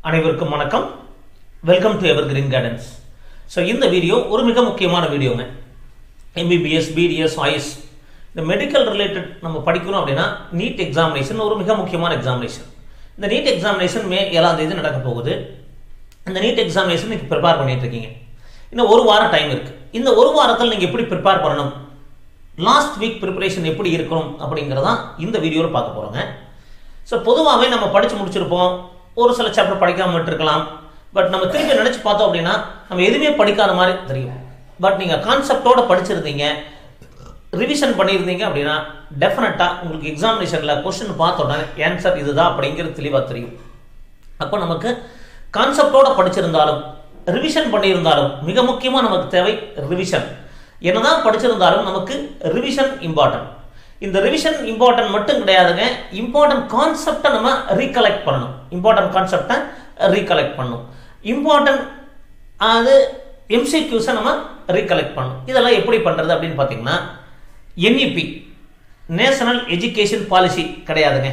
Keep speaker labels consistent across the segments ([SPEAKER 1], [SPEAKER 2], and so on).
[SPEAKER 1] அனைவருக்கும் வணக்கம் welcome to evergreen gardens so இந்த வீடியோ ஒரு மிக முக்கியமான வீடியோங்க எம்பிபிஎஸ் பிடிஎஸ் ஆயுஸ் இந்த மெடிக்கல் ரிலேட்டட் நம்ம படிக்கணும் அப்படின்னா நீட் எக்ஸாமினேஷன் ஒரு மிக முக்கியமான எக்ஸாமினேஷன் இந்த நீட் எக்ஸாமினேஷன் மே ஏழாம் தேதி நடக்க போகுது இந்த நீட் எக்ஸாமினேஷன் நீங்கள் ப்ரிப்பேர் பண்ணிட்டு இருக்கீங்க இன்னும் ஒரு வாரம் டைம் இருக்கு இந்த ஒரு வாரத்தில் நீங்கள் எப்படி ப்ரிப்பேர் பண்ணணும் லாஸ்ட் வீக் ப்ரிப்பரேஷன் எப்படி இருக்கணும் அப்படிங்கிறதான் இந்த வீடியோவில் பார்க்க போகிறோங்க ஸோ பொதுவாகவே நம்ம படித்து முடிச்சிருப்போம் ஒரு சில சாப்டர் படிக்காம விட்டுருக்கலாம் பட் நம்ம திருப்பி நினச்சி பார்த்தோம் அப்படின்னா நம்ம எதுவுமே படிக்காத மாதிரி தெரியும் பட் நீங்கள் கான்செப்டோட படிச்சிருந்தீங்க ரிவிஷன் பண்ணியிருந்தீங்க அப்படின்னா டெஃபினட்டாக உங்களுக்கு எக்ஸாமினேஷனில் கொஸ்டின் பார்த்த உடனே ஆன்சர் இதுதான் அப்படிங்கிறது தெளிவாக தெரியும் அப்போ நமக்கு கான்செப்டோட படிச்சிருந்தாலும் ரிவிஷன் பண்ணியிருந்தாலும் மிக முக்கியமாக நமக்கு தேவை ரிவிஷன் என்னதான் படிச்சிருந்தாலும் நமக்கு ரிவிஷன் இம்பார்ட்டன்ட் இந்த ரிவிஷன் இம்பார்ட்டன்ட் மட்டும் கிடையாதுங்க இம்பார்ட்டன்ட் கான்செப்டை நம்ம ரீகலெக்ட் பண்ணணும் இம்பார்ட்டன்ட் கான்செப்டை ரீகலெக்ட் பண்ணணும் இம்பார்ட்டன்ட் அது எம்சிக்யூஸை நம்ம ரீகலெக்ட் பண்ணணும் இதெல்லாம் எப்படி பண்ணுறது அப்படின்னு பார்த்தீங்கன்னா என்இபி நேஷனல் எஜுகேஷன் பாலிசி கிடையாதுங்க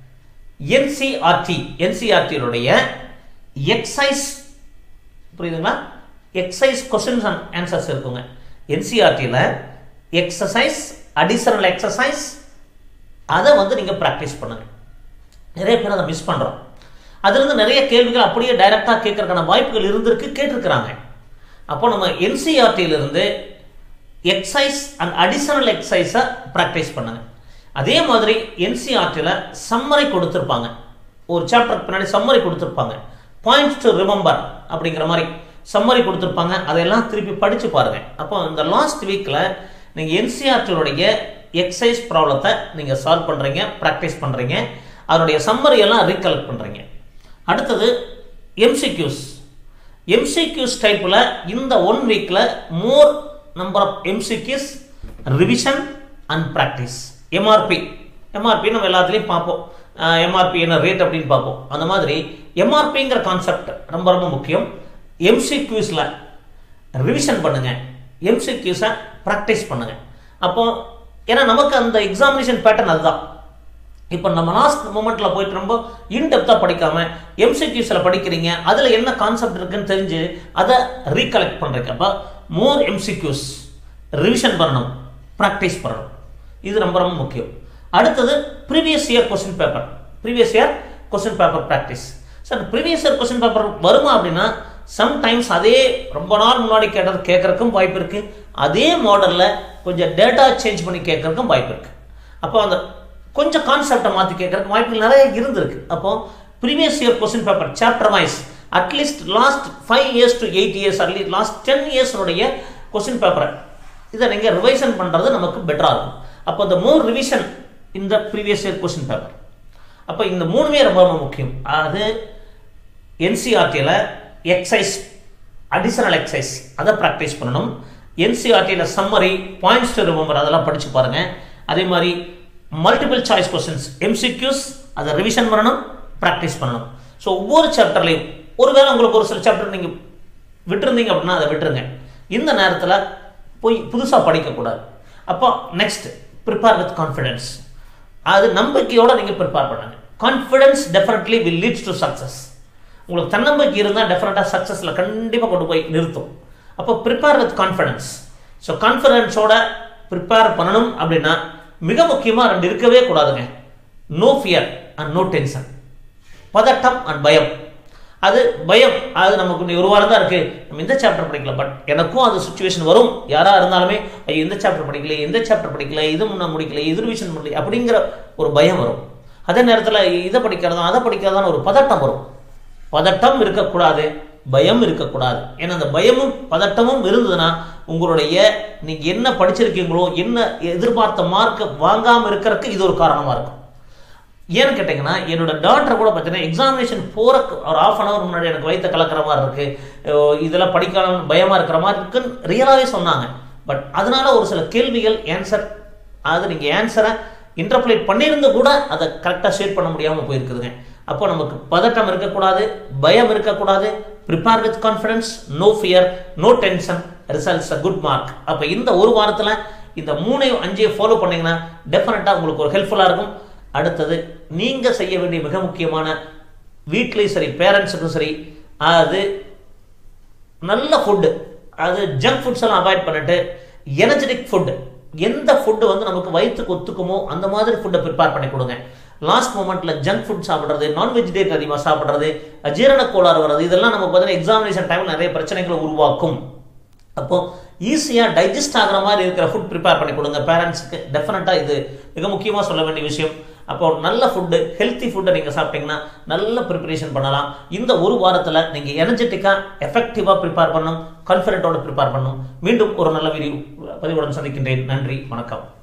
[SPEAKER 1] என்சிஆர்டி என்சிஆர்டியுடைய எக்ஸைஸ் புரியுதுங்களா எக்ஸைஸ் கொஸ்டின்ஸ் அண்ட் ஆன்சர்ஸ் இருக்குங்க என்சிஆர்டியில் எக்ஸசைஸ் அடிஷனல் எக்ஸசைஸ் அதை வந்து நீங்கள் ப்ராக்டிஸ் பண்ணுங்க நிறைய பேர் அதை மிஸ் பண்ணுறோம் அதுலேருந்து நிறைய கேள்விகள் அப்படியே டைரெக்டாக கேட்கறதுக்கான வாய்ப்புகள் இருந்திருக்கு கேட்டிருக்கிறாங்க அப்போ நம்ம என்சிஆர்டியிலிருந்து எக்ஸசைஸ் அண்ட் அடிஷனல் எக்ஸசைஸை ப்ராக்டிஸ் பண்ணுங்க அதே மாதிரி என்சிஆர்டியில் சம்மரை கொடுத்துருப்பாங்க ஒரு சாப்டருக்கு பின்னாடி சம்மரி கொடுத்துருப்பாங்க பாயிண்ட்ஸ் டு ரிமெம்பர் அப்படிங்கிற மாதிரி சம்மரி கொடுத்துருப்பாங்க அதெல்லாம் திருப்பி படித்து பாருங்க அப்போ இந்த லாஸ்ட் வீக்கில் நீங்கள் என்சிஆர்டியோடைய எக்ஸசைஸ் ப்ராப்ளத்தை நீங்கள் சால்வ் பண்ணுறீங்க ப்ராக்டிஸ் பண்ணுறீங்க அதனுடைய சம்மரி எல்லாம் ரீகலெக்ட் பண்ணுறீங்க அடுத்தது எம்சிக்யூஸ் எம்சிக்யூஸ் டைப்பில் இந்த ஒன் வீக்கில் more number of MCQs revision and practice MRP MRP நம்ம எல்லாத்துலேயும் பார்ப்போம் எம்ஆர்பி என்ன ரேட் அப்படின்னு பார்ப்போம் அந்த மாதிரி எம்ஆர்பிங்கிற கான்செப்ட் ரொம்ப ரொம்ப முக்கியம் எம்சிக்யூஸில் ரிவிஷன் பண்ணுங்க எம்சிக்யூஸை ப்ராக்டிஸ் பண்ணுங்க அப்போ ஏன்னா நமக்கு அந்த எக்ஸாமினேஷன் பேட்டர்ன் அதுதான் இப்போ நம்ம லாஸ்ட் மூமெண்ட்ல போயிட்டு ரொம்ப இன்டெப்த்தாக படிக்காம எம்சிக்யூஸில் படிக்கிறீங்க அதில் என்ன கான்செப்ட் இருக்குன்னு தெரிஞ்சு அதை ரீகலெக்ட் பண்ணுறீங்க அப்போ மோர் எம்சிக்யூஸ் ரிவிஷன் பண்ணணும் ப்ராக்டிஸ் பண்ணணும் இது ரொம்ப ரொம்ப முக்கியம் அடுத்தது previous year question paper previous year question paper practice sir previous year question paper வருமா அப்படின்னா சம்டைம்ஸ் அதே ரொம்ப நாள் முன்னாடி கேட்டது கேட்கறதுக்கும் வாய்ப்பு இருக்கு அதே மாடலில் கொஞ்சம் டேட்டா சேஞ்ச் பண்ணி கேட்கறதுக்கும் வாய்ப்பு இருக்கு அப்போ அந்த கொஞ்சம் கான்செப்டை மாற்றி கேட்கறதுக்கு வாய்ப்புகள் நிறைய இருந்திருக்கு அப்போ previous year question paper chapter wise at least last five years to eight years at least last ten இயர்ஸுடைய கொஸ்டின் பேப்பரை இதை நீங்கள் ரிவைசன் பண்ணுறது நமக்கு பெட்டராக இருக்கும் அப்போ இந்த மோர் ரிவிஷன் இந்த ப்ரீவியஸ் இயர் கொஸ்டின் பேப்பர் அப்போ இந்த மூணுமே ரொம்ப ரொம்ப முக்கியம் அது என்சிஆர்டியில் எக்ஸசைஸ் அடிஷனல் எக்ஸசைஸ் அதை ப்ராக்டிஸ் பண்ணணும் என்சிஆர்டியில் சம்மரி பாயிண்ட்ஸ் டு ரிமெம்பர் அதெல்லாம் படித்து பாருங்கள் அதே மாதிரி மல்டிபிள் சாய்ஸ் கொஸ்டின்ஸ் எம்சிக்யூஸ் அதை ரிவிஷன் பண்ணணும் ப்ராக்டிஸ் பண்ணணும் ஸோ ஒவ்வொரு சாப்டர்லையும் ஒருவேளை உங்களுக்கு ஒரு சில சாப்டர் நீங்கள் விட்டுருந்தீங்க அப்படின்னா அதை விட்டுருங்க இந்த நேரத்தில் போய் புதுசாக படிக்கக்கூடாது அப்போ நெக்ஸ்ட் ப்ரிப்பேர் வித் கான்ஃபிடென்ஸ் அது நம்பிக்கையோடு நீங்கள் ப்ரிப்பேர் பண்ணுங்க confidence definitely will leads to success உங்களுக்கு தன்னம்பிக்கை இருந்தால் டெஃபினட்டாக சக்ஸஸில் கண்டிப்பாக கொண்டு போய் நிறுத்தும் அப்போ ப்ரிப்பேர் வித் கான்ஃபிடென்ஸ் ஸோ கான்ஃபிடென்ஸோட ப்ரிப்பேர் பண்ணணும் அப்படின்னா மிக முக்கியமாக ரெண்டு இருக்கவே கூடாதுங்க no fear and no tension பதட்டம் அண்ட் பயம் அது பயம் அது நமக்கு ஒரு வாரம் தான் இருக்கு நம்ம இந்த சாப்டர் படிக்கல பட் எனக்கும் அது சுச்சுவேஷன் வரும் யாரா இருந்தாலுமே ஐயோ இந்த சாப்டர் படிக்கல எந்த சாப்டர் படிக்கல இது முன்ன முடிக்கல இது ரிவிஷன் பண்ணல அப்படிங்கிற ஒரு பயம் வரும் அதே நேரத்தில் இதை படிக்கிறதா அதை படிக்கிறதான்னு ஒரு பதட்டம் வரும் பதட்டம் இருக்கக்கூடாது பயம் இருக்கக்கூடாது ஏன்னா அந்த பயமும் பதட்டமும் இருந்ததுன்னா உங்களுடைய நீங்க என்ன படிச்சிருக்கீங்களோ என்ன எதிர்பார்த்த மார்க் வாங்காம இருக்கிறதுக்கு இது ஒரு காரணமா இருக்கும் ஏன்னு கேட்டிங்கன்னா என்னோட டாக்டர் கூட பார்த்தீங்கன்னா எக்ஸாமினேஷன் போகிற ஒரு ஆஃப் அன் ஹவர் முன்னாடி எனக்கு வயிற்ற கலக்கிற மாதிரி இருக்கு இதெல்லாம் படிக்கலாம் பயமா இருக்கிற மாதிரி இருக்குன்னு ரியலாகவே சொன்னாங்க பட் அதனால ஒரு சில கேள்விகள் ஆன்சர் அது நீங்கள் ஆன்சரை இன்டர்பிரேட் பண்ணியிருந்து கூட அதை கரெக்டாக ஷேர் பண்ண முடியாமல் போயிருக்குதுங்க அப்போ நமக்கு பதட்டம் இருக்கக்கூடாது பயம் இருக்கக்கூடாது prepare with confidence no fear no tension results a good mark அப்போ இந்த ஒரு வாரத்தில் இந்த மூணையும் அஞ்சையும் ஃபாலோ பண்ணீங்கன்னா டெஃபினட்டாக உங்களுக்கு ஒரு ஹெல்ப்ஃபுல்லாக இருக்கும் அடுத்தது நீங்கள் செய்ய வேண்டிய மிக முக்கியமான வீட்லேயும் சரி பேரண்ட்ஸுக்கும் சரி அது நல்ல ஃபுட்டு அது ஜங்க் ஃபுட்ஸ் எல்லாம் அவாய்ட் பண்ணிட்டு எனர்ஜெட்டிக் ஃபுட்டு எந்த ஃபுட்டு வந்து நமக்கு வயிற்றுக்கு ஒத்துக்குமோ அந்த மாதிரி ஃபுட்டை ப்ரிப்பேர் பண்ணி கொடுங்க லாஸ்ட் மூமெண்ட்ல ஜங்க் ஃபுட் சாப்பிட்றது நான் வெஜிடேரியன் அதிகமாக சாப்பிட்றது அஜீரண கோளாறு வர்றது இதெல்லாம் நமக்கு பார்த்தீங்கன்னா எக்ஸாமினேஷன் டைமில் நிறைய பிரச்சனைகளை உருவாக்கும் அப்போ ஈஸியாக டைஜஸ்ட் ஆகிற மாதிரி இருக்கிற ஃபுட் ப்ரிப்பேர் பண்ணி கொடுங்க பேரண்ட்ஸுக்கு டெஃபினட்டாக இது மிக முக்கியமாக சொல்ல வேண்டிய விஷயம் அப்போ நல்ல ஃபுட்டு ஹெல்த்தி ஃபுட்டை நீங்கள் சாப்பிட்டீங்கன்னா நல்ல ப்ரிப்பரேஷன் பண்ணலாம் இந்த ஒரு வாரத்தில் நீங்கள் எனர்ஜெட்டிக்காக எஃபெக்டிவாக ப்ரிப்பேர் பண்ணணும் கான்ஃபிடென்ட்டோட ப்ரிப்பேர் பண்ணணும் மீண்டும் ஒரு நல்ல வீடியோ பதிவுடன் சந்திக்கின்றேன் நன்றி வணக்கம்